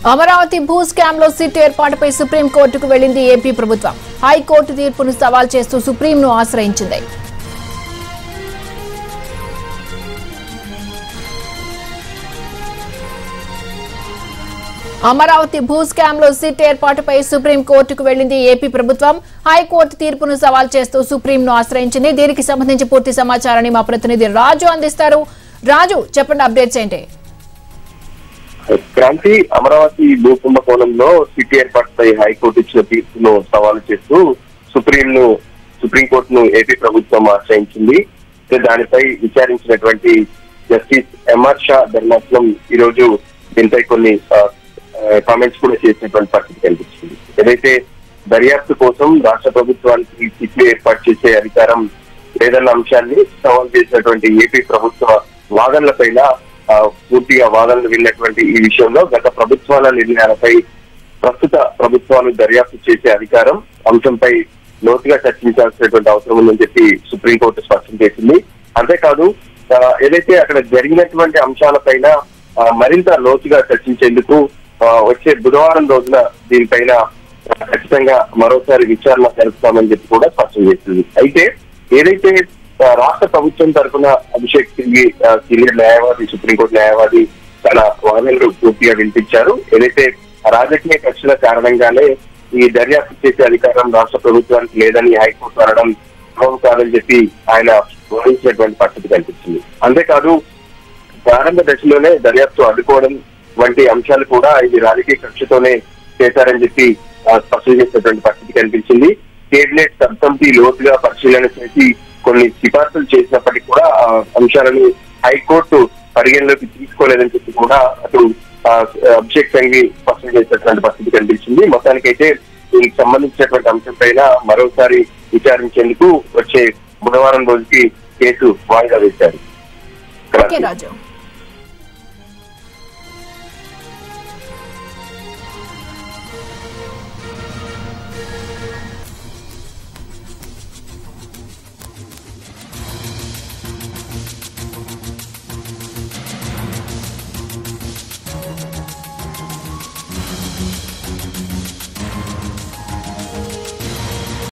అమరావతి భూ స్కామ్ లో సిట్ ఏర్పాటుపై సుప్రీంకోర్టుకు వెళ్లింది ఏపీ ప్రభుత్వం హైకోర్టు తీర్పును సవాల్ చేస్తూ సుప్రీంను ఆశ్రయించింది అమరావతి భూ స్కామ్ లో సిట్ ఏర్పాటుపై సుప్రీంకోర్టుకు వెళ్లింది ఏపీ ప్రభుత్వం హైకోర్టు తీర్పును సవాల్ చేస్తూ సుప్రీంను ఆశ్రయించింది దీనికి సంబంధించి పూర్తి సమాచారాన్ని మా ప్రతినిధి రాజు అందిస్తారు రాజు చెప్పండి అప్డేట్స్ ఏంటి క్రాంతి అమరావతి భూ కుంభకోణంలో సిటీ ఏర్పాటుపై హైకోర్టు ఇచ్చిన తీర్పును సవాలు చేస్తూ సుప్రీం ను సుప్రీంకోర్టును ఏపీ ప్రభుత్వం ఆశ్రయించింది అయితే దానిపై విచారించినటువంటి జస్టిస్ ఎంఆర్ షా ధర్మాసనం ఈ రోజు దీనిపై కొన్ని కామెంట్స్ కూడా చేసినటువంటి పరిస్థితి కనిపించింది ఏదైతే దర్యాప్తు కోసం రాష్ట్ర ప్రభుత్వానికి సిట్లు ఏర్పాటు చేసే అధికారం లేదన్న అంశాన్ని సవాల్ చేసినటువంటి ఏపీ ప్రభుత్వ వాదనలపైన ఆ, పూర్తిగా వాదనలు విన్నటువంటి ఈ విషయంలో గత ప్రభుత్వాల నిర్ణయాలపై ప్రస్తుత ప్రభుత్వాలు దర్యాప్తు చేసే అధికారం అంశంపై లోతుగా చర్చించాల్సినటువంటి అవసరం ఉందని చెప్పి సుప్రీంకోర్టు స్పష్టం చేసింది అంతేకాదు ఆ, ఏదైతే అక్కడ జరిగినటువంటి అంశాలపైన ఆ, మరింత లోతుగా చర్చించేందుకు ఆ, వచ్చే బుధవారం రోజున దీనిపైన ఆ, ఖచ్చితంగా మరోసారి విచారణ జరుపుతామని చెప్పి కూడా స్పష్టం చేసింది అయితే ఏదైతే ఆ, రాష్ట్ర ప్రభుత్వం తరఫున అభిషేక్ సింగ్ ఆ, సీనియర్ న్యాయవాది సుప్రీంకోర్టు న్యాయవాది తన వాదనలు పూర్తిగా వినిపించారు ఏదైతే రాజకీయ కక్షల కారణంగానే ఈ దర్యాప్తు చేసే అధికారం రాష్ట్ర ప్రభుత్వానికి లేదని హైకోర్టు అనడం సంభవం కాదని చెప్పి ఆయన వివరించినటువంటి పరిస్థితి కనిపిస్తుంది అంతేకాదు ప్రారంభ దశలోనే దర్యాప్తు అడ్డుకోవడం వంటి అంశాలు కూడా ఇది రాజకీయ కక్షతోనే చేశారని చెప్పి ఆ, స్పష్టం చేసినటువంటి పరిస్థితి కనిపించింది కేబినెట్ సబ్ కమిటీ లోతుగా పరిశీలన చేసి కొన్ని సిఫార్సులు చేసినప్పటికీ కూడా ఆ అంశాలను హైకోర్టు పరిగణలోకి తీసుకోలేదని చెప్పి కూడా అటు ఆ, అభిషేక్ సంఘి స్పష్టం చేసినటువంటి పరిస్థితి కనిపించింది మొత్తానికైతే దీనికి సంబంధించినటువంటి అంశం పైన మరోసారి విచారించేందుకు వచ్చే బుధవారం రోజుకి కేసు వాయిదా వేశారు ఓకే రాజు